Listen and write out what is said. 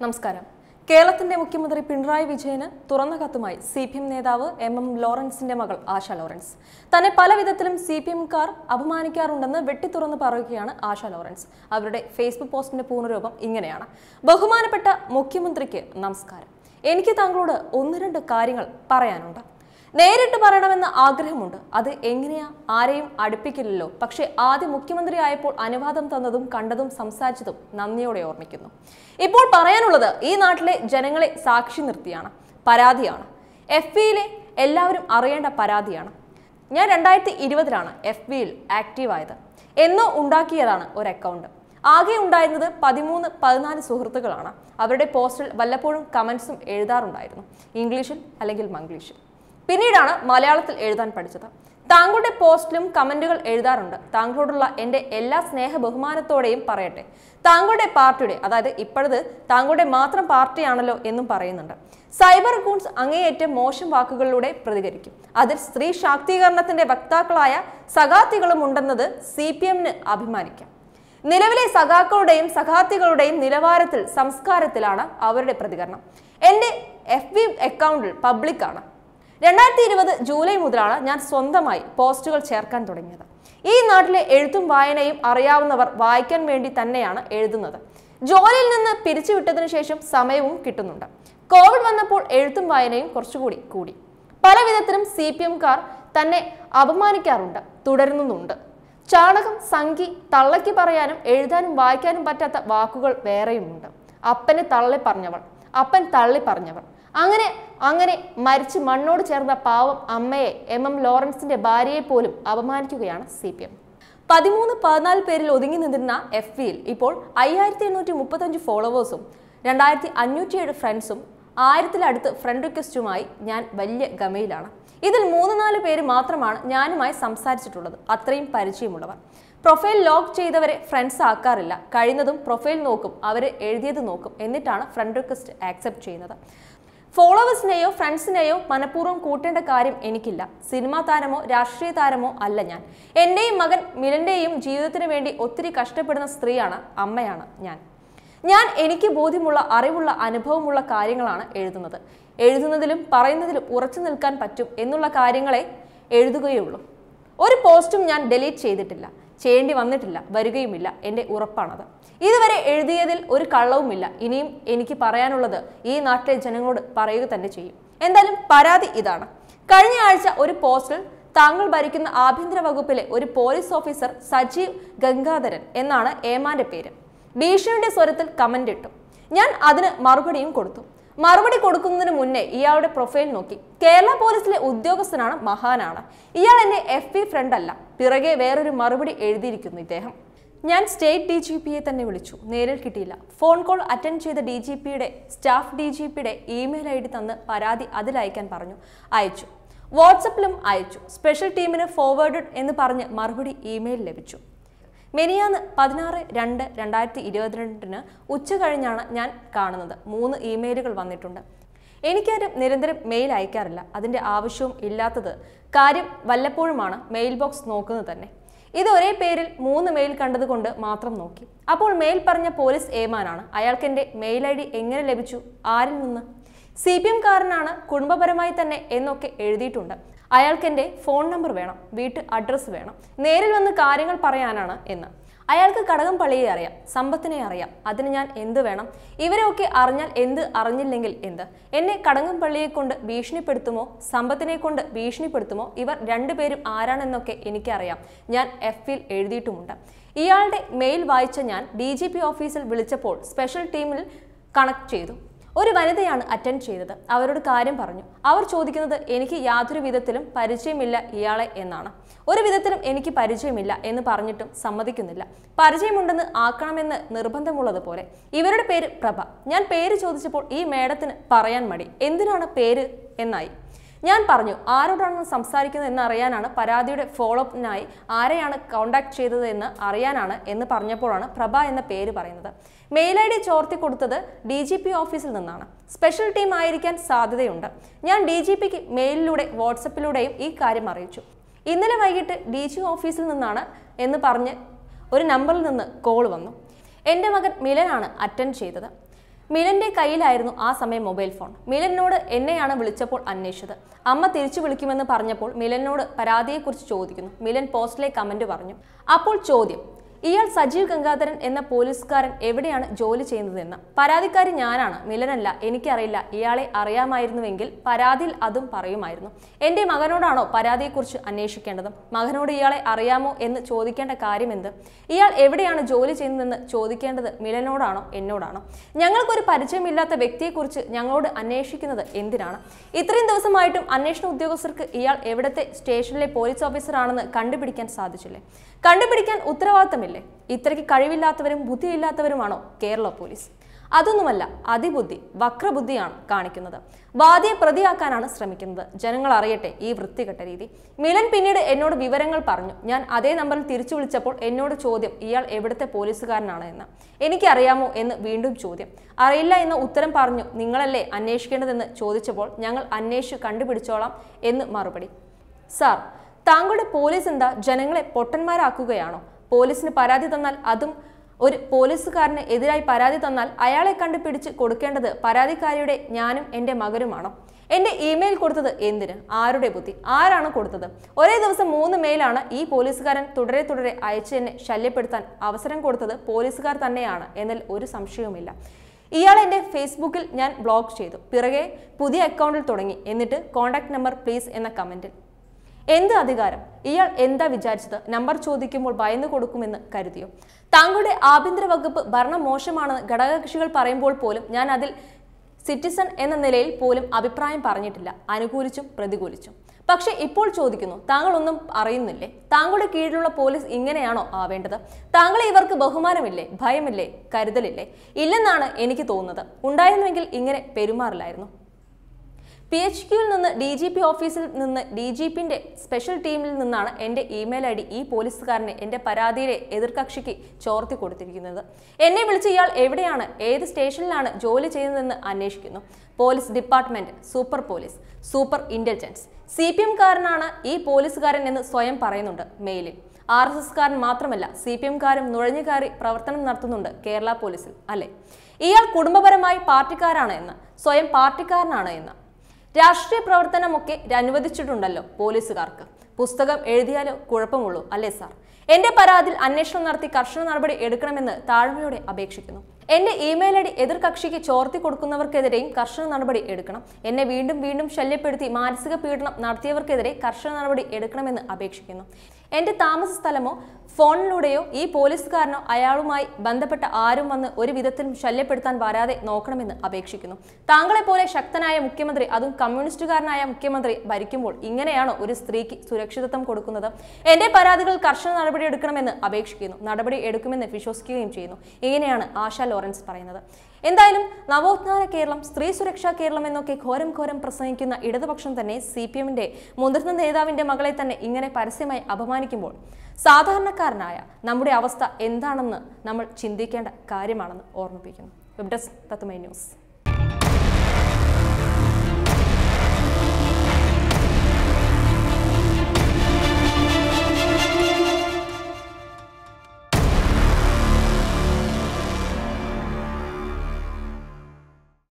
നമസ്കാരം കേരളത്തിന്റെ മുഖ്യമന്ത്രി പിണറായി വിജയന് തുറന്ന കത്തുമായി സി പി എം നേതാവ് എം എം ലോറൻസിന്റെ മകൾ ആശ ലോറൻസ് തന്നെ പല വിധത്തിലും സി പി എംകാർ അപമാനിക്കാറുണ്ടെന്ന് വെട്ടിത്തുറന്ന് പറയുകയാണ് ആശ ലോറൻസ് അവരുടെ ഫേസ്ബുക്ക് പോസ്റ്റിന്റെ പൂർണ്ണരൂപം ഇങ്ങനെയാണ് ബഹുമാനപ്പെട്ട മുഖ്യമന്ത്രിക്ക് നമസ്കാരം എനിക്ക് താങ്കളോട് ഒന്ന് രണ്ട് കാര്യങ്ങൾ പറയാനുണ്ട് നേരിട്ട് പറയണമെന്ന ആഗ്രഹമുണ്ട് അത് എങ്ങനെയാ ആരെയും അടുപ്പിക്കില്ലല്ലോ പക്ഷേ ആദ്യം മുഖ്യമന്ത്രി ആയപ്പോൾ അനുവാദം തന്നതും കണ്ടതും സംസാരിച്ചതും നന്ദിയോടെ ഓർമ്മിക്കുന്നു ഇപ്പോൾ പറയാനുള്ളത് ഈ നാട്ടിലെ ജനങ്ങളെ സാക്ഷി നിർത്തിയാണ് പരാതിയാണ് എഫ് ബിയിലെ എല്ലാവരും അറിയേണ്ട പരാതിയാണ് ഞാൻ രണ്ടായിരത്തി ഇരുപതിലാണ് എഫ് ബിയിൽ ആക്റ്റീവായത് എന്നോ ഉണ്ടാക്കിയതാണ് ഒരു അക്കൗണ്ട് ആകെ ഉണ്ടായിരുന്നത് പതിമൂന്ന് പതിനാല് സുഹൃത്തുക്കളാണ് അവരുടെ പോസ്റ്റിൽ വല്ലപ്പോഴും കമൻസും എഴുതാറുണ്ടായിരുന്നു ഇംഗ്ലീഷിൽ അല്ലെങ്കിൽ മംഗ്ലീഷിൽ പിന്നീടാണ് മലയാളത്തിൽ എഴുതാൻ പഠിച്ചത് താങ്കളുടെ പോസ്റ്റിലും കമന്റുകൾ എഴുതാറുണ്ട് താങ്കളോടുള്ള എൻ്റെ എല്ലാ സ്നേഹ ബഹുമാനത്തോടെയും പറയട്ടെ താങ്കളുടെ പാർട്ടിയുടെ അതായത് ഇപ്പോഴത് താങ്കളുടെ മാത്രം പാർട്ടിയാണല്ലോ എന്നും പറയുന്നുണ്ട് സൈബർ ഗൂൺസ് അങ്ങേയറ്റം മോശം വാക്കുകളിലൂടെ പ്രതികരിക്കും അതിൽ സ്ത്രീ ശാക്തീകരണത്തിന്റെ വക്താക്കളായ സഖാത്തികളും ഉണ്ടെന്നത് സി പി എമ്മിന് അഭിമാനിക്കാം നിലവിലെ സഖാക്കളുടെയും സഖാത്തികളുടെയും നിലവാരത്തിൽ സംസ്കാരത്തിലാണ് അവരുടെ പ്രതികരണം എൻ്റെ എഫ് ബി അക്കൗണ്ടിൽ പബ്ലിക്കാണ് രണ്ടായിരത്തി ഇരുപത് ജൂലൈ മുതലാണ് ഞാൻ സ്വന്തമായി പോസ്റ്റുകൾ ചേർക്കാൻ തുടങ്ങിയത് ഈ നാട്ടിലെ എഴുത്തും വായനയും അറിയാവുന്നവർ വായിക്കാൻ വേണ്ടി തന്നെയാണ് എഴുതുന്നത് ജോലിയിൽ നിന്ന് പിരിച്ചുവിട്ടതിനു ശേഷം സമയവും കിട്ടുന്നുണ്ട് കോവിഡ് വന്നപ്പോൾ എഴുത്തും വായനയും കുറച്ചുകൂടി കൂടി പല വിധത്തിലും സി പി എംകാർ തന്നെ അപമാനിക്കാറുണ്ട് തുടരുന്നുമുണ്ട് ചാണകം സംഖി തള്ളയ്ക്ക് പറയാനും എഴുതാനും വായിക്കാനും പറ്റാത്ത വാക്കുകൾ വേറെയുമുണ്ട് അപ്പനെ തള്ളി പറഞ്ഞവൾ അപ്പൻ തള്ളി പറഞ്ഞവർ അങ്ങനെ അങ്ങനെ മരിച്ച് മണ്ണോട് ചേർന്ന പാവം അമ്മയെ എം എം ലോറൻസിന്റെ ഭാര്യയെ പോലും അപമാനിക്കുകയാണ് സി പി എം പതിമൂന്ന് പതിനാല് പേരിൽ ഒതുങ്ങി നിന്നിരുന്ന എഫ് വിയിൽ ഇപ്പോൾ അയ്യായിരത്തി എണ്ണൂറ്റി മുപ്പത്തഞ്ച് ഫോളോവേഴ്സും രണ്ടായിരത്തി അഞ്ഞൂറ്റിയേഴ് ഫ്രണ്ട്സും ആയിരത്തിലടുത്ത് ഫ്രണ്ട് റിക്വസ്റ്റുമായി ഞാൻ വലിയ ഗമയിലാണ് ഇതിൽ മൂന്ന് നാല് പേര് മാത്രമാണ് ഞാനുമായി സംസാരിച്ചിട്ടുള്ളത് അത്രയും പരിചയമുള്ളവർ പ്രൊഫൈൽ ലോക്ക് ചെയ്തവരെ ഫ്രണ്ട്സ് ആക്കാറില്ല കഴിയുന്നതും പ്രൊഫൈൽ നോക്കും അവർ എഴുതിയത് നോക്കും എന്നിട്ടാണ് ഫ്രണ്ട് റിക്വസ്റ്റ് ആക്സെപ്റ്റ് ചെയ്യുന്നത് ഫോളോവേഴ്സിനെയോ ഫ്രണ്ട്സിനെയോ മനഃപൂർവ്വം കൂട്ടേണ്ട കാര്യം എനിക്കില്ല സിനിമാ താരമോ രാഷ്ട്രീയ താരമോ അല്ല ഞാൻ എൻ്റെയും മകൻ മിലന്റെയും ജീവിതത്തിന് വേണ്ടി ഒത്തിരി കഷ്ടപ്പെടുന്ന സ്ത്രീയാണ് അമ്മയാണ് ഞാൻ ഞാൻ എനിക്ക് ബോധ്യമുള്ള അറിവുള്ള അനുഭവമുള്ള കാര്യങ്ങളാണ് എഴുതുന്നത് എഴുതുന്നതിലും പറയുന്നതിലും ഉറച്ചു നിൽക്കാൻ പറ്റും എന്നുള്ള കാര്യങ്ങളെ എഴുതുകയുള്ളൂ ഒരു പോസ്റ്റും ഞാൻ ഡിലീറ്റ് ചെയ്തിട്ടില്ല ചെയ്യേണ്ടി വന്നിട്ടില്ല വരികയുമില്ല എൻ്റെ ഉറപ്പാണത് ഇതുവരെ എഴുതിയതിൽ ഒരു കള്ളവുമില്ല ഇനിയും എനിക്ക് പറയാനുള്ളത് ഈ നാട്ടിലെ ജനങ്ങളോട് പറയുക തന്നെ ചെയ്യും എന്തായാലും പരാതി ഇതാണ് കഴിഞ്ഞ ആഴ്ച ഒരു പോസ്റ്റിൽ താങ്കൾ ഭരിക്കുന്ന ആഭ്യന്തര വകുപ്പിലെ ഒരു പോലീസ് ഓഫീസർ സജീവ് ഗംഗാധരൻ എന്നാണ് ഏമാന്റെ പേര് ഭീഷണിയുടെ സ്വരത്തിൽ കമന്റ് ഇട്ടു ഞാൻ അതിന് മറുപടിയും കൊടുത്തു മറുപടി കൊടുക്കുന്നതിന് മുന്നേ ഇയാളുടെ പ്രൊഫൈൽ നോക്കി കേരള പോലീസിലെ ഉദ്യോഗസ്ഥനാണ് മഹാനാണ് ഇയാൾ എന്റെ എഫ് ബി ഫ്രണ്ട് അല്ല പിറകെ വേറൊരു മറുപടി എഴുതിയിരിക്കുന്നു ഇദ്ദേഹം ഞാൻ സ്റ്റേറ്റ് ഡി ജി പിയെ തന്നെ വിളിച്ചു നേരിൽ കിട്ടിയില്ല ഫോൺ കോൾ അറ്റൻഡ് ചെയ്ത ഡി ജി പിയുടെ സ്റ്റാഫ് ഡി ജി പിയുടെ ഇമെയിൽ ഐ ഡി തന്ന് പരാതി അതിൽ അയക്കാൻ പറഞ്ഞു അയച്ചു വാട്സപ്പിലും അയച്ചു സ്പെഷ്യൽ ടീമിന് ഫോർവേഡഡ് എന്ന് പറഞ്ഞ് മറുപടി ഇമെയിൽ ലഭിച്ചു മെനിയാന്ന് പതിനാറ് രണ്ട് രണ്ടായിരത്തി ഇരുപത്തിരണ്ടിന് ഉച്ച കഴിഞ്ഞാണ് ഞാൻ കാണുന്നത് മൂന്ന് ഇമെയിലുകൾ വന്നിട്ടുണ്ട് എനിക്കാരും നിരന്തരം മെയിൽ അയക്കാറില്ല അതിൻ്റെ ആവശ്യവും ഇല്ലാത്തത് കാര്യം വല്ലപ്പോഴുമാണ് മെയിൽ ബോക്സ് നോക്കുന്നത് തന്നെ ഇത് ഒരേ പേരിൽ മൂന്ന് മെയിൽ കണ്ടതുകൊണ്ട് മാത്രം നോക്കി അപ്പോൾ മെയിൽ പറഞ്ഞ പോലീസ് ഏമാനാണ് അയാൾക്ക് എൻ്റെ മെയിൽ ഐ ഡി എങ്ങനെ ലഭിച്ചു ആരിൽ നിന്ന് സി പി എംകാരനാണ് കുടുംബപരമായി തന്നെ എന്നൊക്കെ എഴുതിയിട്ടുണ്ട് അയാൾക്ക് എൻ്റെ ഫോൺ നമ്പർ വേണം വീട്ട് അഡ്രസ്സ് വേണം നേരിൽ വന്ന് കാര്യങ്ങൾ പറയാനാണ് എന്ന് അയാൾക്ക് കടകംപള്ളിയെ അറിയാം സമ്പത്തിനെ അറിയാം അതിന് ഞാൻ എന്ത് വേണം ഇവരെയൊക്കെ അറിഞ്ഞാൽ എന്ത് അറിഞ്ഞില്ലെങ്കിൽ എന്ത് എന്നെ കടകംപള്ളിയെ കൊണ്ട് ഭീഷണിപ്പെടുത്തുമോ സമ്പത്തിനെ കൊണ്ട് ഭീഷണിപ്പെടുത്തുമോ ഇവർ രണ്ടുപേരും ആരാണെന്നൊക്കെ എനിക്കറിയാം ഞാൻ എഫിൽ എഴുതിയിട്ടുമുണ്ട് ഇയാളുടെ മെയിൽ വായിച്ച ഞാൻ ഡി ജി പി ഓഫീസിൽ വിളിച്ചപ്പോൾ സ്പെഷ്യൽ ടീമിൽ കണക്ട് ചെയ്തു ഒരു വനിതയാണ് അറ്റൻഡ് ചെയ്തത് അവരോട് കാര്യം പറഞ്ഞു അവർ ചോദിക്കുന്നത് എനിക്ക് യാതൊരു വിധത്തിലും പരിചയമില്ല ഇയാളെ എന്നാണ് ഒരു വിധത്തിലും എനിക്ക് പരിചയമില്ല എന്ന് പറഞ്ഞിട്ടും സമ്മതിക്കുന്നില്ല പരിചയമുണ്ടെന്ന് ആക്കണമെന്ന് നിർബന്ധമുള്ളതുപോലെ ഇവരുടെ പേര് പ്രഭ ഞാൻ പേര് ചോദിച്ചപ്പോൾ ഈ മേഡത്തിന് പറയാൻ മടി എന്തിനാണ് പേര് എന്നായി ഞാൻ പറഞ്ഞു ആരോടാണ് സംസാരിക്കുന്നത് എന്ന് അറിയാനാണ് പരാതിയുടെ ഫോളോ അപ്പിനായി ആരെയാണ് കോണ്ടാക്ട് ചെയ്തത് എന്ന് അറിയാനാണ് എന്ന് പറഞ്ഞപ്പോഴാണ് പ്രഭ എന്ന പേര് പറയുന്നത് മെയിൽ ഐ ഡി ചോർത്തി കൊടുത്തത് ഡി ജി പി ഓഫീസിൽ നിന്നാണ് സ്പെഷ്യൽ ടീം ആയിരിക്കാൻ സാധ്യതയുണ്ട് ഞാൻ ഡി ജി പിക്ക് മെയിലിലൂടെ വാട്സപ്പിലൂടെയും ഈ കാര്യം അറിയിച്ചു ഇന്നലെ വൈകിട്ട് ഡി ജി ഓഫീസിൽ നിന്നാണ് എന്ന് പറഞ്ഞ് ഒരു നമ്പറിൽ നിന്ന് കോൾ വന്നു എൻ്റെ മകൻ മിലനാണ് അറ്റൻഡ് ചെയ്തത് മിലന്റെ കയ്യിലായിരുന്നു ആ സമയം മൊബൈൽ ഫോൺ മിലനോട് എന്നെയാണ് വിളിച്ചപ്പോൾ അന്വേഷിച്ചത് അമ്മ തിരിച്ചു വിളിക്കുമെന്ന് പറഞ്ഞപ്പോൾ മിലനോട് പരാതിയെക്കുറിച്ച് ചോദിക്കുന്നു മിലൻ പോസ്റ്റിലെ കമന്റ് പറഞ്ഞു അപ്പോൾ ചോദ്യം ഇയാൾ സജീവ് ഗംഗാധരൻ എന്ന പോലീസുകാരൻ എവിടെയാണ് ജോലി ചെയ്യുന്നതെന്ന് പരാതിക്കാരി ഞാനാണ് മിലനല്ല എനിക്കറിയില്ല ഇയാളെ അറിയാമായിരുന്നുവെങ്കിൽ പരാതിയിൽ അതും പറയുമായിരുന്നു എന്റെ മകനോടാണോ പരാതിയെക്കുറിച്ച് അന്വേഷിക്കേണ്ടത് മകനോട് ഇയാളെ അറിയാമോ എന്ന് ചോദിക്കേണ്ട കാര്യമെന്ത് ഇയാൾ എവിടെയാണ് ജോലി ചെയ്യുന്നതെന്ന് ചോദിക്കേണ്ടത് മിലനോടാണോ എന്നോടാണോ ഞങ്ങൾക്കൊരു പരിചയമില്ലാത്ത വ്യക്തിയെക്കുറിച്ച് ഞങ്ങളോട് അന്വേഷിക്കുന്നത് എന്തിനാണ് ഇത്രയും ദിവസമായിട്ടും അന്വേഷണ ഉദ്യോഗസ്ഥർക്ക് ഇയാൾ എവിടത്തെ സ്റ്റേഷനിലെ പോലീസ് ഓഫീസറാണെന്ന് കണ്ടുപിടിക്കാൻ സാധിച്ചില്ലേ കണ്ടുപിടിക്കാൻ ഉത്തരവാദിത്തമില്ലേ ഇത്രയ്ക്ക് കഴിവില്ലാത്തവരും ബുദ്ധിയില്ലാത്തവരുമാണോ കേരള പോലീസ് അതൊന്നുമല്ല അതിബുദ്ധി വക്രബുദ്ധിയാണ് കാണിക്കുന്നത് വാദിയെ പ്രതിയാക്കാനാണ് ശ്രമിക്കുന്നത് ജനങ്ങൾ അറിയട്ടെ ഈ വൃത്തികെട്ട രീതി മിലൻ പിന്നീട് എന്നോട് വിവരങ്ങൾ പറഞ്ഞു ഞാൻ അതേ നമ്പറിൽ തിരിച്ചു വിളിച്ചപ്പോൾ എന്നോട് ചോദ്യം ഇയാൾ എവിടുത്തെ പോലീസുകാരനാണ് എന്ന് എനിക്കറിയാമോ എന്ന് വീണ്ടും ചോദ്യം അറിയില്ല എന്ന ഉത്തരം പറഞ്ഞു നിങ്ങളല്ലേ അന്വേഷിക്കേണ്ടതെന്ന് ചോദിച്ചപ്പോൾ ഞങ്ങൾ അന്വേഷിച്ച് കണ്ടുപിടിച്ചോളാം എന്ന് മറുപടി സാർ താങ്കളുടെ പോലീസ് എന്താ ജനങ്ങളെ പൊട്ടന്മാരാക്കുകയാണോ പോലീസിന് പരാതി തന്നാൽ അതും ഒരു പോലീസുകാരന് എതിരായി പരാതി തന്നാൽ അയാളെ കണ്ടുപിടിച്ച് കൊടുക്കേണ്ടത് പരാതിക്കാരിയുടെ ഞാനും എൻ്റെ മകനുമാണോ എൻ്റെ ഇമെയിൽ കൊടുത്തത് എന്തിന് ആരുടെ ബുദ്ധി ആരാണ് കൊടുത്തത് ഒരേ ദിവസം മൂന്ന് മെയിലാണ് ഈ പോലീസുകാരൻ തുടരെ തുടരെ അയച്ച് എന്നെ ശല്യപ്പെടുത്താൻ അവസരം കൊടുത്തത് പോലീസുകാർ തന്നെയാണ് എന്നതിൽ ഒരു സംശയവുമില്ല ഇയാൾ എൻ്റെ ഫേസ്ബുക്കിൽ ഞാൻ ബ്ലോക്ക് ചെയ്തു പിറകെ പുതിയ അക്കൗണ്ടിൽ തുടങ്ങി എന്നിട്ട് കോൺടാക്ട് നമ്പർ പ്ലീസ് എന്ന കമൻറ്റിൽ എന്ത് അധികാരം ഇയാൾ എന്താ വിചാരിച്ചത് നമ്പർ ചോദിക്കുമ്പോൾ ഭയന്നു കൊടുക്കുമെന്ന് കരുതിയോ താങ്കളുടെ ആഭ്യന്തര വകുപ്പ് ഭരണം മോശമാണെന്ന് ഘടകകക്ഷികൾ പറയുമ്പോൾ പോലും ഞാൻ അതിൽ സിറ്റിസൺ എന്ന നിലയിൽ പോലും അഭിപ്രായം പറഞ്ഞിട്ടില്ല അനുകൂലിച്ചും പ്രതികൂലിച്ചും പക്ഷെ ഇപ്പോൾ ചോദിക്കുന്നു താങ്കൾ ഒന്നും അറിയുന്നില്ലേ താങ്കളുടെ കീഴിലുള്ള പോലീസ് ഇങ്ങനെയാണോ ആവേണ്ടത് താങ്കളെ ഇവർക്ക് ബഹുമാനമില്ലേ ഭയമില്ലേ കരുതലില്ലേ ഇല്ലെന്നാണ് എനിക്ക് തോന്നുന്നത് ഉണ്ടായിരുന്നുവെങ്കിൽ ഇങ്ങനെ പെരുമാറില്ലായിരുന്നു പി എച്ച് ക്യൂവിൽ നിന്ന് ഡി ജി പി ഓഫീസിൽ നിന്ന് ഡി ജി പിന്റെ സ്പെഷ്യൽ ടീമിൽ നിന്നാണ് എൻ്റെ ഇമെയിൽ ഐ ഡി ഈ പോലീസുകാരനെ എൻ്റെ പരാതിയിലെ എതിർകക്ഷിക്ക് ചോർത്തി കൊടുത്തിരിക്കുന്നത് എന്നെ വിളിച്ച് ഇയാൾ എവിടെയാണ് ഏത് സ്റ്റേഷനിലാണ് ജോലി ചെയ്യുന്നതെന്ന് അന്വേഷിക്കുന്നു police department super police super intelligence C P എംകാരനാണ് ഈ പോലീസുകാരൻ എന്ന് സ്വയം പറയുന്നുണ്ട് മെയിലിൽ ആർ എസ് എസ്കാരൻ മാത്രമല്ല സി പി എംകാരും നുഴഞ്ഞുകാരി പ്രവർത്തനം നടത്തുന്നുണ്ട് കേരള പോലീസിൽ അല്ലെ ഇയാൾ കുടുംബപരമായി പാർട്ടിക്കാരാണ് എന്ന് സ്വയം പാർട്ടിക്കാരനാണ് എന്ന് രാഷ്ട്രീയ പ്രവർത്തനമൊക്കെ അനുവദിച്ചിട്ടുണ്ടല്ലോ പോലീസുകാർക്ക് പുസ്തകം എഴുതിയാലോ കുഴപ്പമുള്ളൂ അല്ലേ സാർ എന്റെ പരാതിയിൽ അന്വേഷണം നടത്തി കർശന നടപടി എടുക്കണമെന്ന് താഴ്മയോടെ അപേക്ഷിക്കുന്നു എന്റെ ഇമെയിൽ ഐ ഡി എതിർ കക്ഷിക്ക് ചോർത്തി കൊടുക്കുന്നവർക്കെതിരെയും കർശന നടപടി എടുക്കണം എന്നെ വീണ്ടും വീണ്ടും ശല്യപ്പെടുത്തി മാനസിക പീഡനം നടത്തിയവർക്കെതിരെ കർശന നടപടി എടുക്കണമെന്ന് അപേക്ഷിക്കുന്നു എന്റെ താമസ സ്ഥലമോ ഫോണിലൂടെയോ ഈ പോലീസുകാരനോ അയാളുമായി ബന്ധപ്പെട്ട ആരും വന്ന് ഒരു വിധത്തിലും ശല്യപ്പെടുത്താൻ വരാതെ നോക്കണമെന്ന് അപേക്ഷിക്കുന്നു താങ്കളെ പോലെ ശക്തനായ മുഖ്യമന്ത്രി അതും കമ്മ്യൂണിസ്റ്റുകാരനായ മുഖ്യമന്ത്രി ഭരിക്കുമ്പോൾ ഇങ്ങനെയാണോ ഒരു സ്ത്രീക്ക് സുരക്ഷിതത്വം കൊടുക്കുന്നത് എന്റെ പരാതികൾ കർശന നടപടി എടുക്കണമെന്ന് അപേക്ഷിക്കുന്നു നടപടി എടുക്കുമെന്ന് വിശ്വസിക്കുകയും ചെയ്യുന്നു ഇങ്ങനെയാണ് ആശ ലോറൻസ് പറയുന്നത് എന്തായാലും നവോത്ഥാന കേരളം സ്ത്രീ സുരക്ഷാ കേരളം എന്നൊക്കെ ഘോരം ഘോരം പ്രസംഗിക്കുന്ന ഇടതുപക്ഷം തന്നെ സി പി എമ്മിന്റെ മുതിർന്ന നേതാവിന്റെ മകളെ തന്നെ ഇങ്ങനെ പരസ്യമായി അപമാനിക്കുമ്പോൾ സാധാരണക്കാരനായ നമ്മുടെ അവസ്ഥ എന്താണെന്ന് നമ്മൾ ചിന്തിക്കേണ്ട കാര്യമാണെന്ന് ഓർമ്മിപ്പിക്കുന്നു വെബ് ഡെസ്ക് തത്തുമൈ ന്യൂസ്